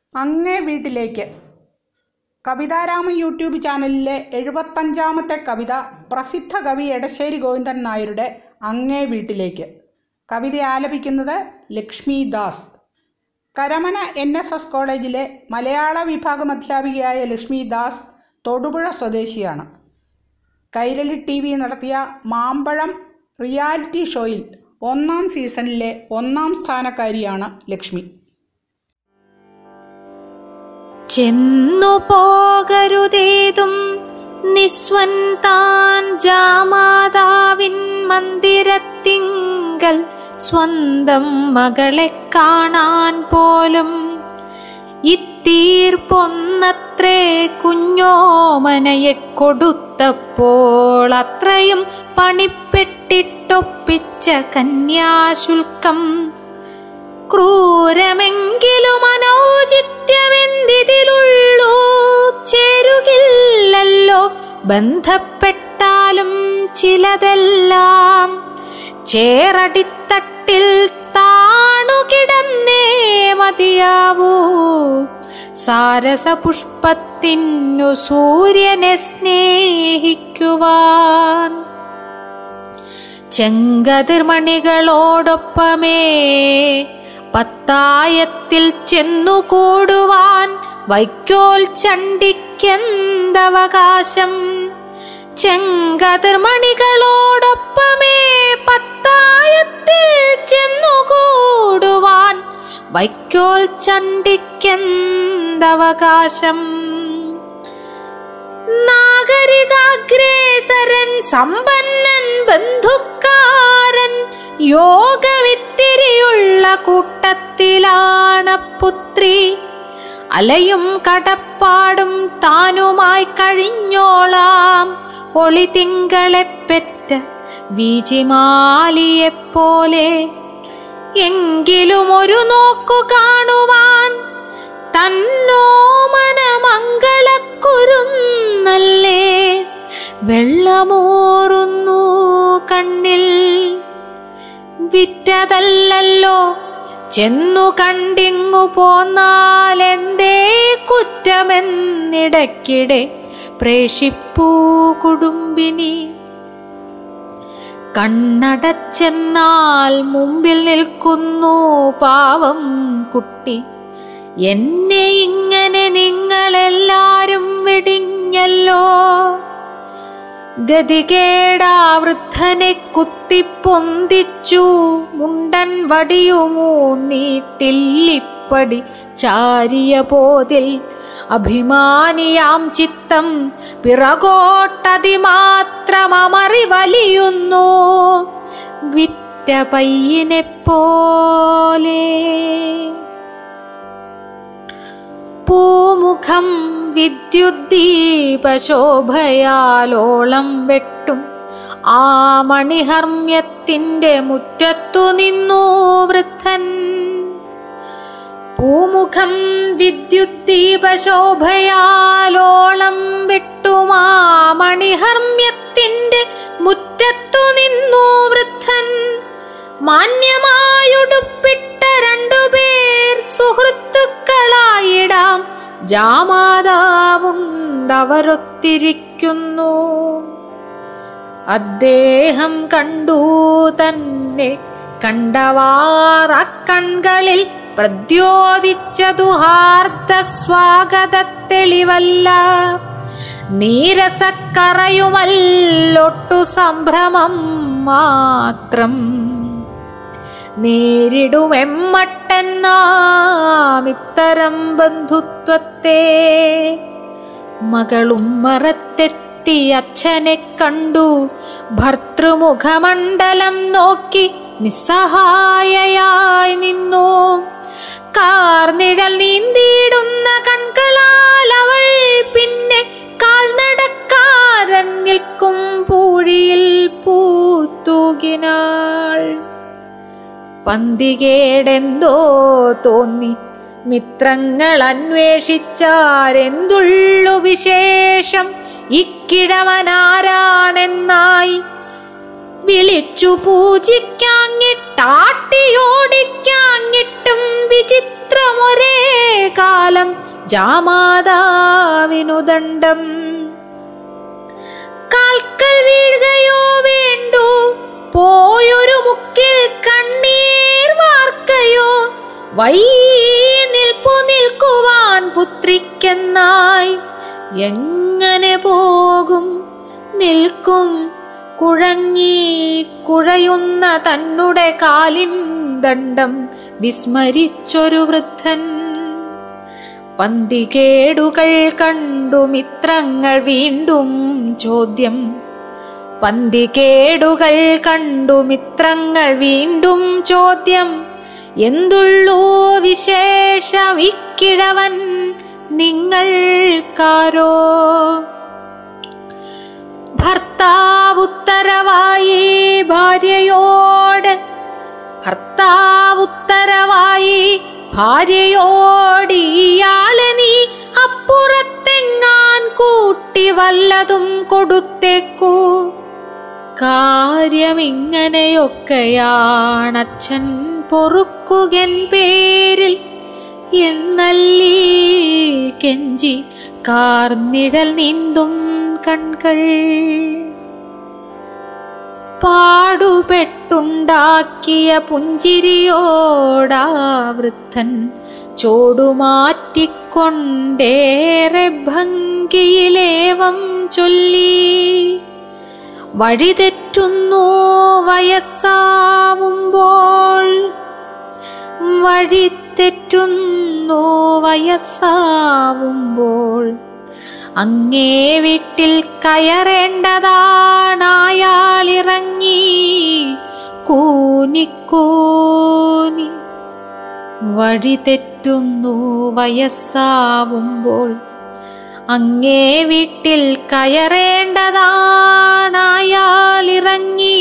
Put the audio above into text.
അങ്ങേ വീട്ടിലേക്ക് കവിതാരാമൻ യൂട്യൂബ് ചാനലിലെ എഴുപത്തഞ്ചാമത്തെ കവിത പ്രസിദ്ധ കവി എടശ്ശേരി ഗോവിന്ദൻ നായരുടെ അങ്ങേ വീട്ടിലേക്ക് കവിത ആലപിക്കുന്നത് Lakshmi Das Karamana N S S കോളേജിലെ മലയാള വിഭാഗം അധ്യാപികയായ ലക്ഷ്മി ദാസ് തൊടുപുഴ സ്വദേശിയാണ് കൈരളി ടി വി നടത്തിയ മാമ്പഴം റിയാലിറ്റി ഷോയിൽ ഒന്നാം സീസണിലെ ഒന്നാം സ്ഥാനക്കാരിയാണ് ലക്ഷ്മി ചെന്നു പോകരുതേതും നിസ്വൻ താൻ ജാമാതാവിൻ മന്ദിരത്തിങ്കൽ സ്വന്തം മകളെ കാണാൻ പോലും ഇത്തീർപ്പൊന്നത്രേ കുഞ്ഞോമനയെ കൊടുത്തപ്പോൾ അത്രയും പണിപ്പെട്ടിട്ടൊപ്പിച്ച കന്യാശുൽക്കം ക്രൂരമെങ്കിലും അനൗചിത്യമെന്തിതിലുള്ളൂ ചേരുകില്ലല്ലോ ബന്ധപ്പെട്ടാലും ചിലതെല്ലാം ചേറടിത്തട്ടിൽ താണുകിടന്നേ മതിയാവൂ സാരസപുഷ്പത്തിനു സൂര്യനെ സ്നേഹിക്കുവാൻ ചെങ്കതിർമണികളോടൊപ്പമേ പത്തായത്തിൽ ചെന്നുകൂടുവാൻ വൈക്കോൽ ചണ്ടിക്കെന്തവകാശം ചെങ്കതിർമണികളോടൊപ്പമേ പത്തായത്തിൽ ചെന്നുകൂടുവാൻ വൈക്കോൽ ചണ്ടിക്കെന്തവകാശം നാഗരികാഗ്രേസരൻ സമ്പന്നൻ ബന്ധുക്കാരൻ യോഗവിത്തിരിയുള്ള കൂട്ടത്തിലാണ് പുത്രി അലയും കടപ്പാടും താനുമായി കഴിഞ്ഞോളാം ഒളിതിങ്കളെ പെറ്റ വീജിമാലിയെപ്പോലെ എങ്കിലും ഒരു നോക്കു കാണുവാൻ തന്നോമന മംഗളക്കുരുന്നല്ലേ വെള്ളമൂറുന്നു കണ്ണിൽ വിറ്റതല്ലല്ലോ ചെന്നു കണ്ടിങ്ങു പോന്നാലെന്തേ കുറ്റമെന്നിടയ്ക്കിടെ പ്രേഷിപ്പൂ കുടുംബിനി കണ്ണടച്ചെന്നാൽ മുമ്പിൽ നിൽക്കുന്നു പാവം കുട്ടി എന്നെ ഇങ്ങനെ നിങ്ങളെല്ലാരും വെടിഞ്ഞല്ലോ ഗതികേടാ വൃദ്ധനെ കുത്തിപ്പൊന്തിച്ചു മുണ്ടൻ വടിയുമൂന്നീട്ടില്ലിപ്പടി ചാരിയ പോതിൽ അഭിമാനിയാം ചിത്തം പിറകോട്ടതിമാത്രമറി വലിയുന്നു വിറ്റ പയ്യനെ പോലെ പൂമുഖം വിദ്യുദ്ദീപശോഭയാലോളം വെട്ടും ആ മണിഹർമ്മ്യത്തിന്റെ മുറ്റത്തു നിന്നു വൃദ്ധൻ പൂമുഖം വിദ്യുദ്ദീപശോഭയാലോളം വെട്ടും ആ മണിഹർമ്മ്യത്തിന്റെ മുറ്റത്തു നിന്നു വൃദ്ധൻ മാന്യമായുടുപ്പിട്ട രണ്ടുപേർ സുഹൃത്തുക്കളായിടാം ജാമാതാവുണ്ടവരൊത്തിരിക്കുന്നു അദ്ദേഹം കണ്ടു തന്നെ കണ്ടവാർ അക്കൺകളിൽ പ്രദ്യോതിച്ചതുഹാർദ്ദ സ്വാഗതത്തെളിവല്ല നീരസക്കറയുമല്ലൊട്ടു സംഭ്രമം മാത്രം നേരിടുമെമ്മട്ടെന്നാമിത്തരം ബന്ധുത്വത്തെ മകളും മറത്തെത്തി അച്ഛനെ കണ്ടു ഭർത്തൃമുഖമണ്ഡലം നോക്കി നിസ്സഹായയായി നിന്നു കാർനിഴൽ നീന്തിയിടുന്ന കൺകളാൽ അവൾ പിന്നെ കാൽനടക്കാരൻ നിൽക്കും പൂഴിയിൽ പൂത്തൂകിനാൾ പന്തികേടെന്തോ തോന്നി മിത്രങ്ങൾ അന്വേഷിച്ചാരെന്തുള്ളു വിശേഷം ഇക്കിഴവനാരാണെന്നായി വിളിച്ചു പൂജിക്കാഞ്ഞിട്ടാട്ടിയോടിക്കാഞ്ഞിട്ടും വിചിത്ര മിത്രമൊരേ കാലം ജാമാതാവിനു ദണ്ഡം കാൽക്കൽ വീഴുകയോ വേണ്ടു പോയൊരു മുക്കിൽ കണ്ണീർ വാർക്കയോ വൈ നിൽപ്പു നിൽക്കുവാൻ പുത്രിക്കെന്നായി എങ്ങനെ പോകും നിൽക്കും കുഴങ്ങി കുഴയുന്ന തന്നുടെ കാലിൻ ദണ്ഡം വിസ്മരിച്ചൊരു വൃദ്ധൻ പന്തികേടുകൾ കണ്ടു മിത്രങ്ങൾ വീണ്ടും ചോദ്യം പന്തികേടുകൾ കണ്ടു മിത്രങ്ങൾ വീണ്ടും ചോദ്യം എന്തുള്ളൂ വിശേഷം ഇക്കിഴവൻ നിങ്ങൾക്കാരോ ഭർത്താവുത്തരവായി ഭാര്യയോട് ഭർത്താവുത്തരവായി ഭാര്യയോടിയാളെ നീ അപ്പുറത്തെങ്ങാൻ കൂട്ടി വല്ലതും കൊടുത്തേക്കൂ കാര്യമിങ്ങനെയൊക്കെയാണച്ഛൻ പൊറുക്കുകൻ പേരിൽ എന്നല്ലീ കെഞ്ചി കാർനിഴൽ നീന്തും കൺകൾ പാടുപെട്ടുണ്ടാക്കിയ പുഞ്ചിരിയോടാ വൃദ്ധൻ ചോടുമാറ്റിക്കൊണ്ടേറെ ഭംഗിയിലേവം ചൊല്ലി വഴിതെറ്റുന്നു വയസ്സാവുമ്പോൾ വഴിതെറ്റുന്നു വയസ്സാവുമ്പോൾ അങ്ങേ വീട്ടിൽ കയറേണ്ടതാണായാളിറങ്ങി കൂനിക്കൂനി വഴിതെറ്റുന്നു വയസ്സാവുമ്പോൾ അങ്ങേ വീട്ടിൽ കയറേണ്ടതാണായാളിറങ്ങി